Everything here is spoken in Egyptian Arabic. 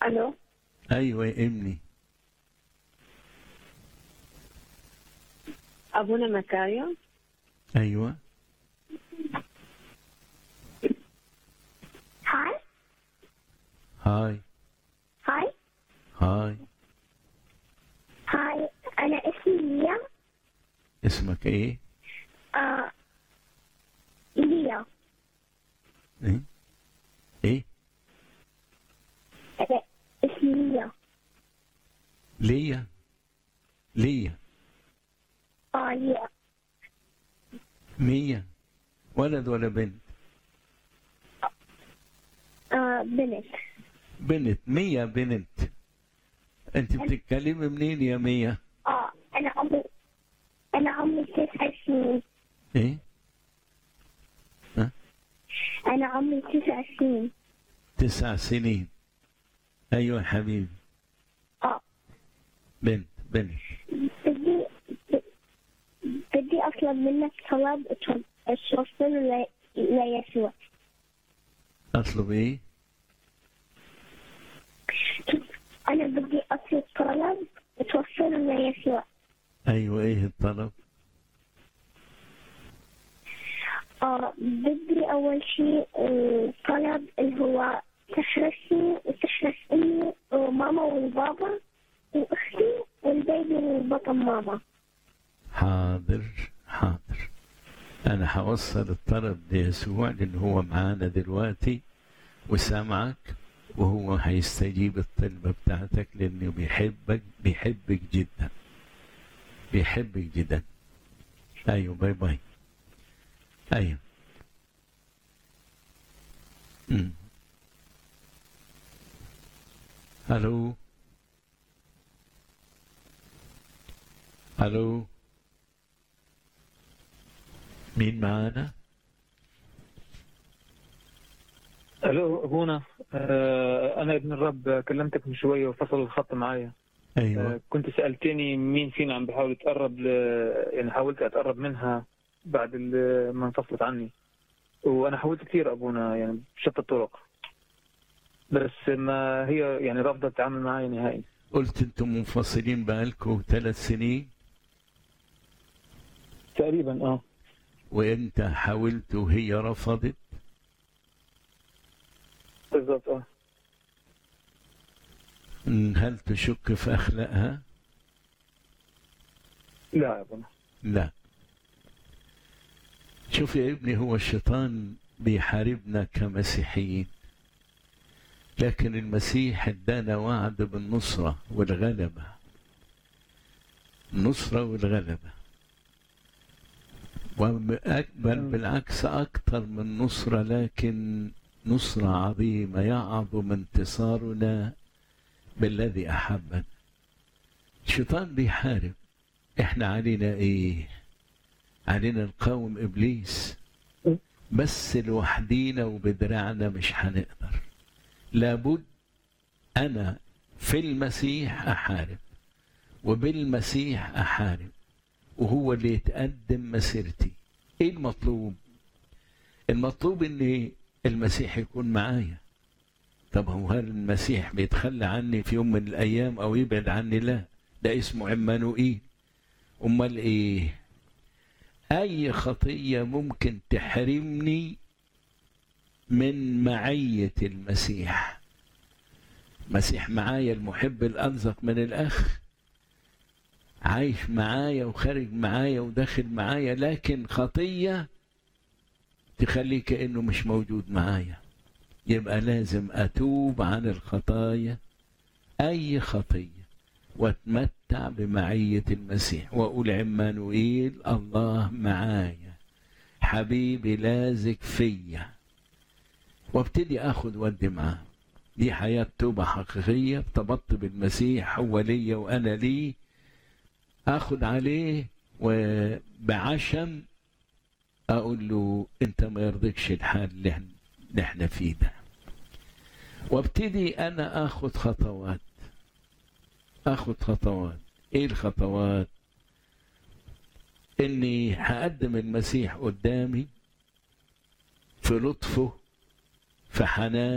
الو ايوه يا ابني ابونا مكاريو ايوه هاي هاي هاي هاي هاي انا اسمي ليا اسمك ايه آه ليا ايه ايه أنا اسمي ليا ليا ليا اه ليا مية ولد ولا بنت آه بنت بنت مية بنت انت بتتكلمي منين يا مية اه انا عمري انا عمري تسع سنين ايه انا عمري تسع سنين تسع سنين ايوه يا حبيبي اه بنت بنت بدي بدي اطلب منك طلب توصله ل- ليسوع اطلب ايه انا بدي اطلب طلب توصله ليسوع ايوه ايه الطلب آه بدي أول شيء آه، طلب اللي هو تحرسني وتحرس أمي وماما والبابا وأختي والبيبي والبطن ماما حاضر حاضر انا هوصل الطلب ليسوع لان هو معانا دلوقتي وسامعك وهو هيستجيب الطلبة بتاعتك لانه بيحبك بيحبك جدا بيحبك جدا ايوه باي باي ايوه أمم. الو الو مين معانا الو ابونا آه انا ابن الرب كلمتك من شويه وفصل الخط معايا ايوه آه كنت سالتني مين فينا عم بحاول يتقرب ل... يعني حاولت اتقرب منها بعد ال- ما انفصلت عني وانا حاولت كثير ابونا يعني بشتى الطرق بس ما هي يعني رافضه تتعامل معي نهائي قلت انتم منفصلين بقالكم ثلاث سنين تقريبا اه وانت حاولت وهي رفضت بالضبط اه أمم، هل تشك في اخلاقها لا يا ابونا لا شوف يا ابني هو الشيطان بيحاربنا كمسيحيين لكن المسيح ادانا وعد بالنصرة والغلبة النصرة والغلبة وأكبر بالعكس أكثر من نصرة لكن نصرة عظيمة يعظم انتصارنا بالذي أحبنا الشيطان بيحارب احنا علينا ايه علينا نقاوم ابليس بس لوحدينا وبدراعنا مش هنقدر لابد انا في المسيح احارب وبالمسيح احارب وهو اللي يتقدم مسيرتي ايه المطلوب المطلوب ان المسيح يكون معايا طب هو هل المسيح بيتخلى عني في يوم من الايام او يبعد عني لا ده اسمه عمانوئيل امال ايه اي خطيه ممكن تحرمني من معيه المسيح مسيح معايا المحب الانزق من الاخ عايش معايا وخارج معايا وداخل معايا لكن خطيه تخليه كانه مش موجود معايا يبقى لازم اتوب عن الخطايا اي خطيه واتمتع بمعية المسيح وأقول عمانوئيل الله معايا حبيبي لازق فيا وابتدي اخد ودي معاه دي حياة توبة حقيقية ارتبطت بالمسيح هو ليا وأنا ليه اخد عليه وبعشم اقول له انت ما يرضيكش الحال اللي احنا- اللي احنا فيه ده وابتدي انا اخد خطوات اخد خطوات ايه الخطوات اني هقدم المسيح قدامي في لطفه في حنان